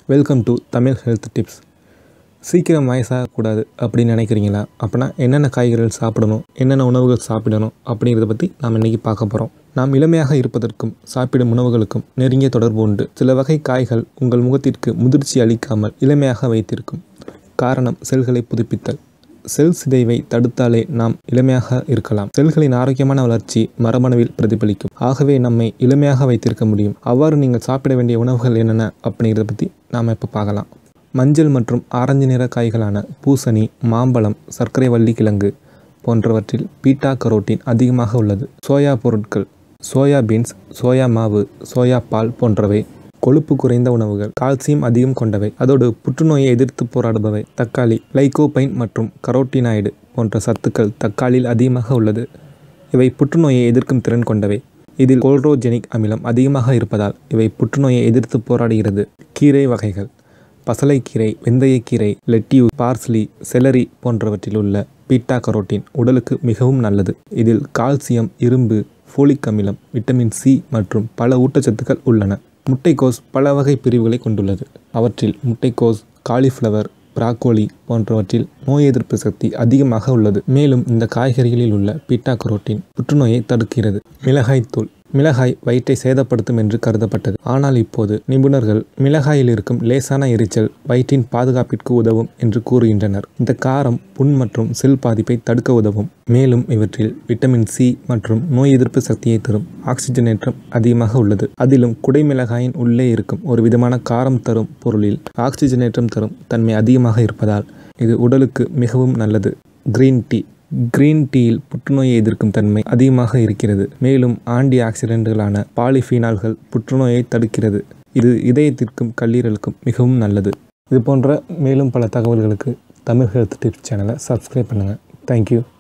welcome to Tamil health tips சீக்கிரம் வயசாகக்கூடாது அப்படின்னு நினைக்கிறீங்களா அப்படின்னா என்னென்ன காய்கறிகள் சாப்பிடணும் என்னென்ன உணவுகள் சாப்பிடணும் அப்படிங்கிறத பற்றி நாம் இன்றைக்கி பார்க்க போகிறோம் நாம் இளமையாக இருப்பதற்கும் சாப்பிடும் உணவுகளுக்கும் நெருங்கிய தொடர்பு உண்டு சில வகை காய்கள் உங்கள் முகத்திற்கு முதிர்ச்சி அளிக்காமல் இளமையாக வைத்திருக்கும் காரணம் செல்களை புதுப்பித்தல் செல் சிதைவை தடுத்தாலே நாம் இளமையாக இருக்கலாம் செல்களின் ஆரோக்கியமான வளர்ச்சி மரபணுவில் பிரதிபலிக்கும் ஆகவே நம்மை இளமையாக வைத்திருக்க முடியும் அவ்வாறு நீங்கள் சாப்பிட வேண்டிய உணவுகள் என்னென்ன அப்படிங்கிறத பற்றி நாம் இப்போ பார்க்கலாம் மஞ்சள் மற்றும் ஆரஞ்சு நிற காய்களான பூசணி மாம்பழம் சர்க்கரை வள்ளி கிழங்கு போன்றவற்றில் பீட்டா கரோட்டின் அதிகமாக உள்ளது சோயா பொருட்கள் சோயா பீன்ஸ் சோயா மாவு சோயா பால் போன்றவை கொழுப்பு குறைந்த உணவுகள் கால்சியம் அதிகம் கொண்டவை அதோடு புற்றுநோயை எதிர்த்து போராடுபவை தக்காளி லைகோபைன் மற்றும் கரோட்டினாய்டு போன்ற சத்துக்கள் தக்காளியில் அதிகமாக உள்ளது இவை புற்றுநோயை எதிர்க்கும் திறன் கொண்டவை இதில் கோல்ரோஜெனிக் அமிலம் அதிகமாக இருப்பதால் இவை புற்றுநோயை எதிர்த்து போராடுகிறது கீரை வகைகள் பசலைக்கீரை வெந்தயக்கீரை லெட்டியூ பார்ஸ்லி செலரி போன்றவற்றில் உள்ள பீட்டா கரோட்டின் உடலுக்கு மிகவும் நல்லது இதில் கால்சியம் இரும்பு ஃபோலிக் அமிலம் விட்டமின் சி மற்றும் பல ஊட்டச்சத்துக்கள் உள்ளன முட்டைக்கோஸ் பல வகை பிரிவுகளை கொண்டுள்ளது அவற்றில் முட்டைக்கோஸ் காலிஃப்ளவர் பிராக்கோலி போன்றவற்றில் நோய் எதிர்ப்பு சக்தி அதிகமாக உள்ளது மேலும் இந்த காய்கறிகளில் உள்ள பீட்டா கரோட்டின் புற்றுநோயை தடுக்கிறது மிளகாய்த்தூள் மிளகாய் வயிற்றை சேதப்படுத்தும் என்று கருதப்பட்டது ஆனால் இப்போது நிபுணர்கள் மிளகாயில் இருக்கும் லேசான எரிச்சல் வயிற்றின் பாதுகாப்பிற்கு உதவும் என்று கூறுகின்றனர் இந்த காரம் புண் மற்றும் செல் பாதிப்பை தடுக்க உதவும் மேலும் இவற்றில் விட்டமின் சி மற்றும் நோய் எதிர்ப்பு சக்தியை தரும் ஆக்சிஜனேற்றம் அதிகமாக உள்ளது அதிலும் குடைமிளகாயின் உள்ளே இருக்கும் ஒரு விதமான காரம் தரும் பொருளில் ஆக்சிஜனேற்றம் தரும் தன்மை அதிகமாக இருப்பதால் இது உடலுக்கு மிகவும் நல்லது கிரீன் டீ கிரீன் டீயில் புற்றுநோயை எதிர்க்கும் தன்மை அதிகமாக இருக்கிறது மேலும் ஆன்டி ஆக்சிடென்ட்களான பாலிஃபீனால்கள் புற்றுநோயை தடுக்கிறது இது இதயத்திற்கும் கல்லீரலுக்கும் மிகவும் நல்லது இது போன்ற மேலும் பல தகவல்களுக்கு தமிழ் ஹெல்த் டிப்ஸ் சேனலை சப்ஸ்கிரைப் பண்ணுங்கள் தேங்க்யூ